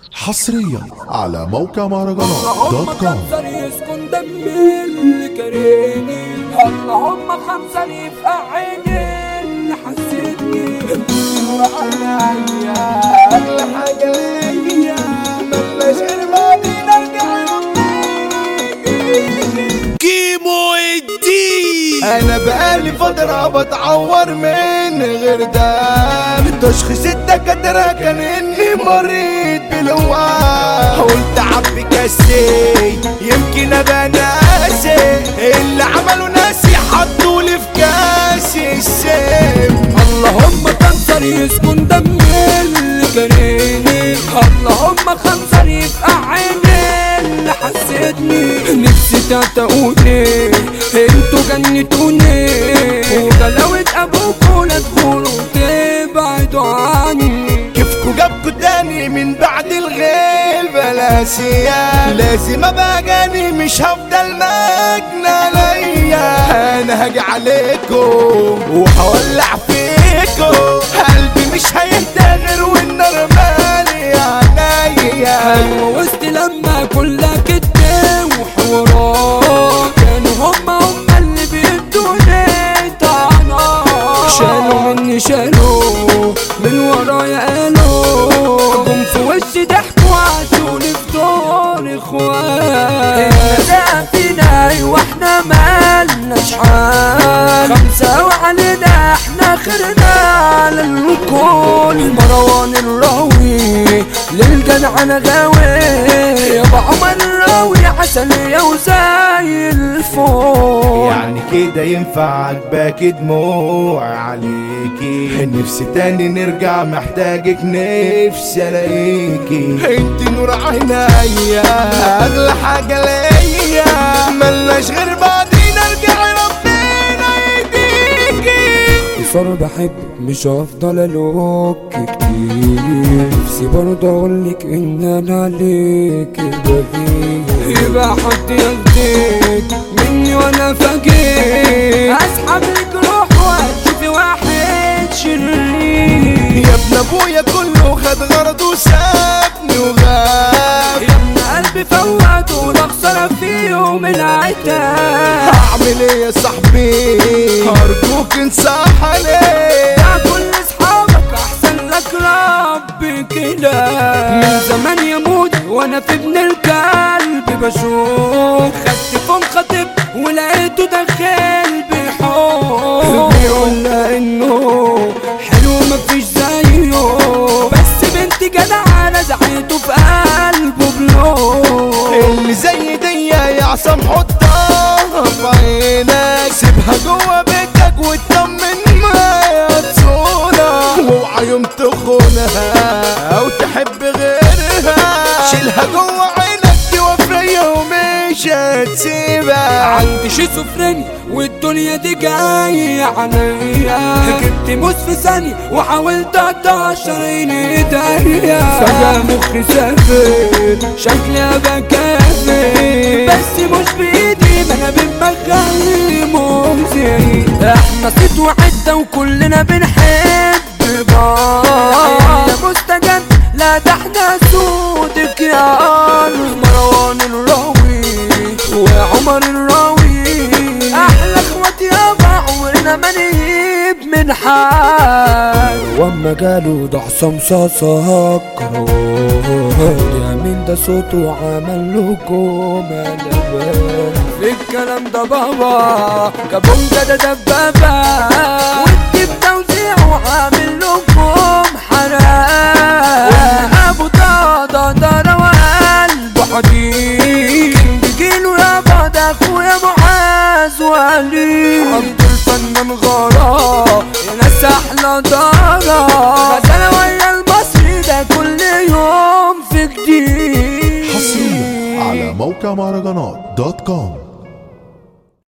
حصريا على موقع مهرجانات دوت كوم خمسة يسكن دمي اللي كرهني اللهم خمسة في عيني اللي حسيتني عليا أغلى حاجة ليا ملناش غير بعدين أرجع كيمو الدين انا بقالي فترة بتعور من غير دم تشخيص الدكاترة كان اني مريض بالوهم قلت عبي كاسي يمكن ابقى ناسي اللي عملوا ناسي حطولي في كاسي السم اللهم خمسة يسكن دمي اللي كرهني اللهم خمسة في عيني اللي حسيتني نفسي تعتقوني انتوا جنتوني وغلاوة ابوكوا لا تدخلوا تبعدوا عني كيفكوا جابكوا تاني من بعد الغيبة لاسيا لازم ابقى جاني مش هفضل مجنى ليا انا هاجي عليكم وهولع فيكم قلبي مش هيهدى غير والنار مالي عينيا ايوه وسط لما كلها كدب وحوارات كانوا هما هما اللي بيدوني طعنات شالوا مني شالوا من ورايا قالوا جم في وشي ضحكوا وعاشوني في دور اخوان احنا فينا ايوه احنا مالناش حال خمسة وعلينا احنا خيرنا على الكل مروان الراوي للجدع انا غاوي يابا عمر الراوي عسل يا وزي الفول يعني كده ينفع عجباك دموع عليكي نفسي تاني نرجع محتاجك نفسي الاقيكي انت نور عينيا اغلى حاجة ليا ملناش غير بعدين ارجع ربنا يديكي صار بحبك مش هفضل الوك كتير نفسي برضه اقولك ان انا عليك بغير يبقى حد ياخدك مني وانا فقير اسحب لك روح واشوفي واحد شرير يا ابن ابويا كله خد غرضه وسابني وغاب يا ابن قلبي فوت ولا خسارة في يوم العتاب هعمل ايه يا صاحبي ارجوك انصح عليه يا كل اصحابك احسن لك ربي كده من زمان يموت وانا في ابن الكلب بشوف خدت فم خطيب ولقيته داخل بحب بيقول لها انه حلو مفيش زيه بس بنت جدع نزعته في قلبه بلون اللي زي دي يا عصام حطها في عينك سيبها جوا بيتك واطمن ما تصونها واوعى يوم تخونها او تحب غيرها شيلها جوا عينك دي وفرية ومش هتسيبها عندي شيزوفرينيا والدنيا دي جاية عليا جبت موس في ثانية وحاولت اقطع شرايين ايديا فجأة مخي سافر شكلي ابقى كافر بس مش بايدي ما انا بمخلي ممزي احنا صيت وعدة وكلنا بنحب بعض يا مستجد لا ده احنا سودك يا قلب مروان الراوي وعمر الراوي احلى اخواتي يابا عمرنا ما نهيب من حال واما قالوا ده حسام صاصة يا مين ده صوته عمل لكم قلبان في الكلام ده بابا كابونجا ده دبابة ودي بتوزيعه عامل لكم حرام ابو طاطا ده قلبه حديد بيجيله يابا ده اخويا معاذ وليد عبد الفنان غارة يا ناس احلى دارة غزالة ويا المصري ده كل يوم في جديد حصريا على موقع مهرجانات دوت